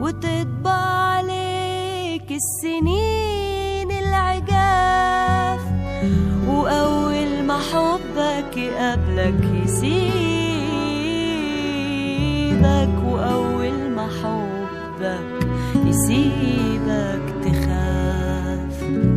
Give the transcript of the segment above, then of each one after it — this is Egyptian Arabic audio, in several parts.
وتطبع عليك السنين العجاف وأول ما حبك يقابلك يسيبك وأول ما حبك يسيبك تخاف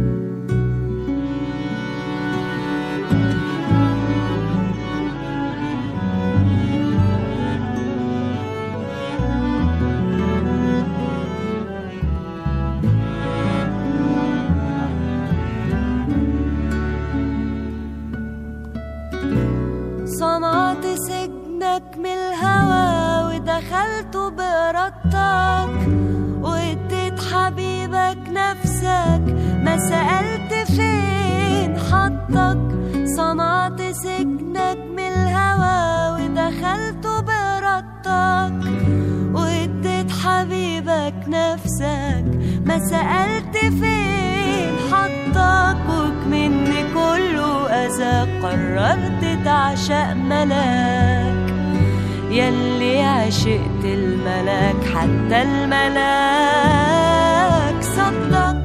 صنعت سجنك من الهوى ودخلته بإرادتك واديت حبيبك نفسك ما سألت فين حطك صنعت سجنك من الهوى ودخلته بإرادتك واديت حبيبك نفسك ما سألت فين حطك وكمن كله أذى قررت تعشق ملاك يلي عشقت الملاك حتى الملاك صدق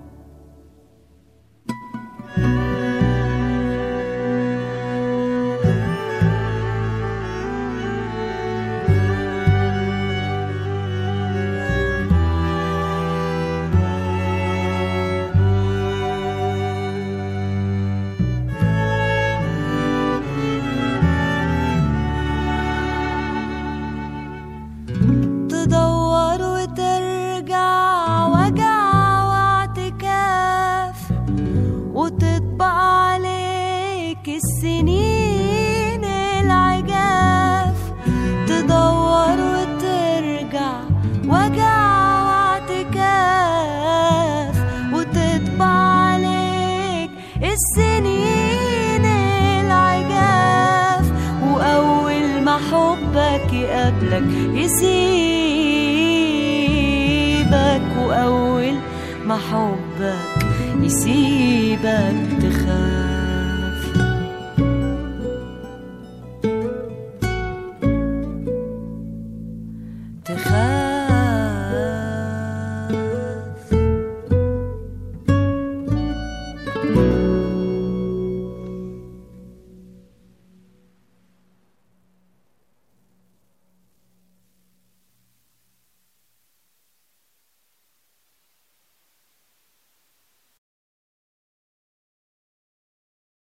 تدور وترجع وجع واعتكاف وتطبع عليك السنين العجاف تدور وترجع وجع واعتكاف وتطبع عليك السنين العجاف وأول ما حبك يقابلك يسيبك وأول ما حبك يسيبك تخاف